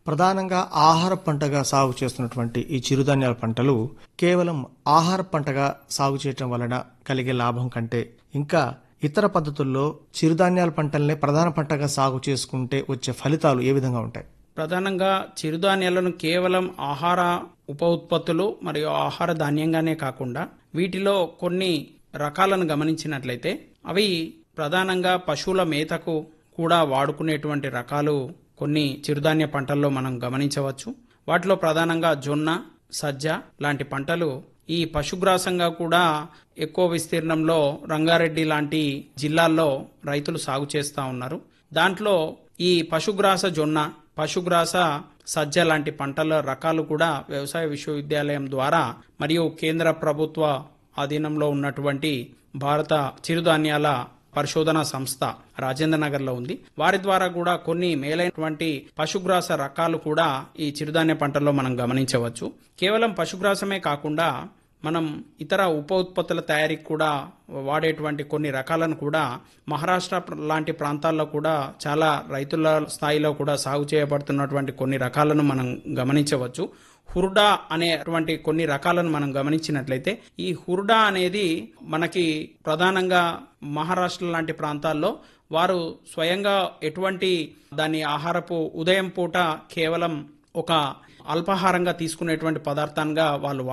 ప్రధానంగా ఆహార పంటగా సాగు చేస్తున్నటువంటి ఈ చిరుధాన్యాల పంటలు కేవలం ఆహార పంటగా సాగు చేయటం వలన కలిగే లాభం కంటే ఇంకా ఇతర పద్ధతుల్లో చిరుధాన్యాల పంటల్నే ప్రధాన పంటగా సాగు చేసుకుంటే వచ్చే ఫలితాలు ఏ విధంగా ఉంటాయి ప్రధానంగా చిరుధాన్యాలను కేవలం ఆహార ఉప ఉత్పత్తులు మరియు ఆహార ధాన్యంగానే కాకుండా వీటిలో కొన్ని రకాలను గమనించినట్లయితే అవి ప్రధానంగా పశువుల మేతకు కూడా వాడుకునేటువంటి రకాలు కొన్ని చిరుధాన్య పంటల్లో మనం గమనించవచ్చు వాటిలో ప్రధానంగా జొన్న సజ్జ లాంటి పంటలు ఈ పశుగ్రాసంగా కూడా ఎక్కువ విస్తీర్ణంలో రంగారెడ్డి లాంటి జిల్లాల్లో రైతులు సాగు చేస్తూ ఉన్నారు దాంట్లో ఈ పశుగ్రాస జొన్న పశుగ్రాస సజ్జ లాంటి పంటల రకాలు కూడా వ్యవసాయ విశ్వవిద్యాలయం ద్వారా మరియు కేంద్ర ప్రభుత్వ ఆధీనంలో ఉన్నటువంటి భారత చిరుధాన్యాల పరిశోధన సంస్థ రాజేంద్ర నగర్ లో ఉంది వారి ద్వారా కూడా కొన్ని మేలైనటువంటి పశుగ్రాస రకాలు కూడా ఈ చిరుధాన్య పంటల్లో మనం గమనించవచ్చు కేవలం పశుగ్రాసమే కాకుండా మనం ఇతర ఉప ఉత్పత్తుల తయారీకి కూడా వాడేటువంటి కొన్ని రకాలను కూడా మహారాష్ట్ర ప్ర- లాంటి ప్రాంతాల్లో కూడా చాలా రైతుల స్థాయిలో కూడా సాగు చేయబడుతున్నటువంటి కొన్ని రకాలను మనం గమనించవచ్చు హుర్డా అనేటువంటి కొన్ని రకాలను మనం గమనించినట్లయితే ఈ హుర్డా అనేది మనకి ప్రధానంగా మహారాష్ట్ర లాంటి ప్రాంతాల్లో వారు స్వయంగా ఎటువంటి దాని ఆహారపు ఉదయం పూట కేవలం ఒక అల్పాహారంగా తీసుకునేటువంటి పదార్థంగా వాళ్ళు